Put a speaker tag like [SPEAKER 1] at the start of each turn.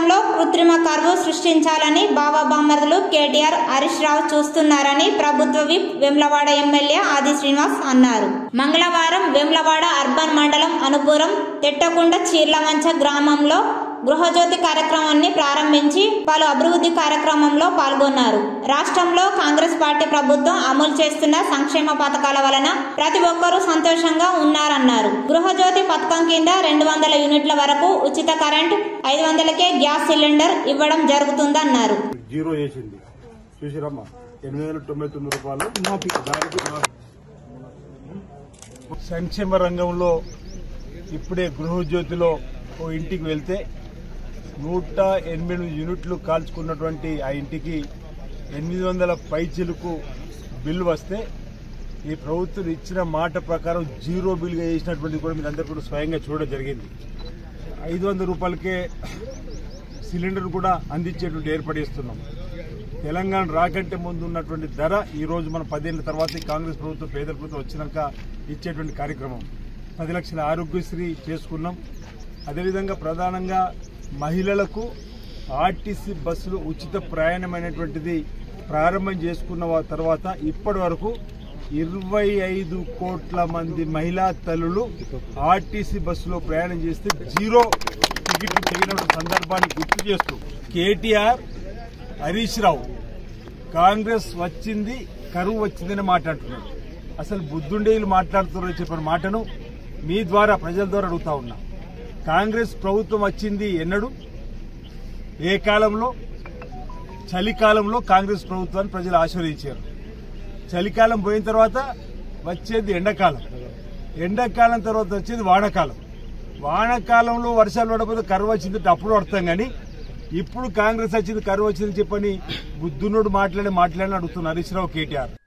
[SPEAKER 1] రాష్ట్రంలో కృత్రిమ కరువు సృష్టించాలని బాబా బామ్మర్దులు కేటీఆర్ హరీష్ రావు చూస్తున్నారని ప్రభుత్వ విప్ వెమ్లవాడ ఎమ్మెల్యే ఆది శ్రీనివాస్ అన్నారు మంగళవారం వెమ్లవాడ అర్బన్ మండలం అనుపురం తెట్టకుంట చీర్లవంచ గ్రామంలో గృహజ్యోతి కార్యక్రమాన్ని ప్రారంభించి పలు అభివృద్ధి కార్యక్రమంలో పాల్గొన్నారు రాష్ట్రంలో కాంగ్రెస్ పార్టీ ప్రభుత్వం అమలు చేస్తున్న సంక్షేమ పథకాల వలన ప్రతి ఒక్కరూ సంతోషంగా ఉన్నారన్నారు గృహజ్యోతి పథకం కింద రెండు వందల యూనిట్ల వరకు ఉచిత కరెంట్ ఐదు వందలకే గ్యాస్ సిలిండర్ ఇవ్వడం జరుగుతుందన్నారు
[SPEAKER 2] జీరో చేసింది చూసిరమ్మా ఎనిమిది వందల తొంభై తొమ్మిది రూపాయలు దానికి మా- సంక్షేమ రంగంలో ఇప్పుడే గృహజ్యోతిలో ఓ ఇంటికి వెళ్తే నూట ఎనిమిది యూనిట్లు కాల్చుకున్నటువంటి ఆ ఇంటికి ఎనిమిది వందల పైచిలకు బిల్లు వస్తే ఈ ప్రభుత్వం ఇచ్చిన మాట ప్రకారం జీరో బిల్గా చేసినటువంటి కూడా మీరు అందరూ కూడా స్వయంగా చూడడం జరిగింది ఐదు వందల రూపాయలకే సిలిండర్ కూడా అందించేటువంటి ఏర్పడిస్తున్నాం తెలంగాణ రాకంటే ముందు ఉన్నటువంటి ధర ఈ రోజు మన పదేళ్ల తర్వాత ఈ కాంగ్రెస్ ప్రభుత్వం పేదల ప్రభుత్వం వచ్చినాక ఇచ్చేటువంటి కార్యక్రమం పది లక్షల ఆరోగ్యశ్రీ చేసుకున్నాం అదేవిధంగా ప్రధానంగా మహిళలకు ఆర్టీసీ బస్సులు ఉచిత ప్రయాణమైనటువంటిది ప్రారంభం చేసుకున్న వా- తర్వాత ఇప్పటి వరకు ఇరవై ఐదు కోట్ల మంది మహిళా తల్లులు ఆర్టీసీ బస్సులో ప్రయాణం చేస్తే జీరో టికెట్ తెగిన సందర్భాన్ని గుర్తు చేస్తూ కేటీఆర్ హరీష్ రావు కాంగ్రెస్ వచ్చింది కరువు వచ్చిందని మాట్లాడుతున్నారు అసలు బుద్ధుండేలు మాట్లాడుతున్నారని చెప్పిన మాటను మీ ద్వారా ప్రజల ద్వారా అడుగుతా ఉన్నా కాంగ్రెస్ ప్రభుత్వం వచ్చింది ఎన్నడు ఏ కాలంలో చలికాలంలో కాంగ్రెస్ ప్రభుత్వాన్ని ప్రజలు ఆశీర్వదించారు చలికాలం పోయిన తర్వాత వచ్చేది ఎండాకాలం ఎండాకాలం తర్వాత వచ్చేది వానాకాలం వానాకాలంలో వర్షాలు పడకపోతే కరువు వచ్చింది అంటే అప్పుడు అర్థం కానీ ఇప్పుడు కాంగ్రెస్ వచ్చింది కరువు వచ్చిందని చెప్పని బుద్ధునుడు మాట్లాడి మాట్లాడి అడుగుతున్నారు హరీష్ రావు కేటీఆర్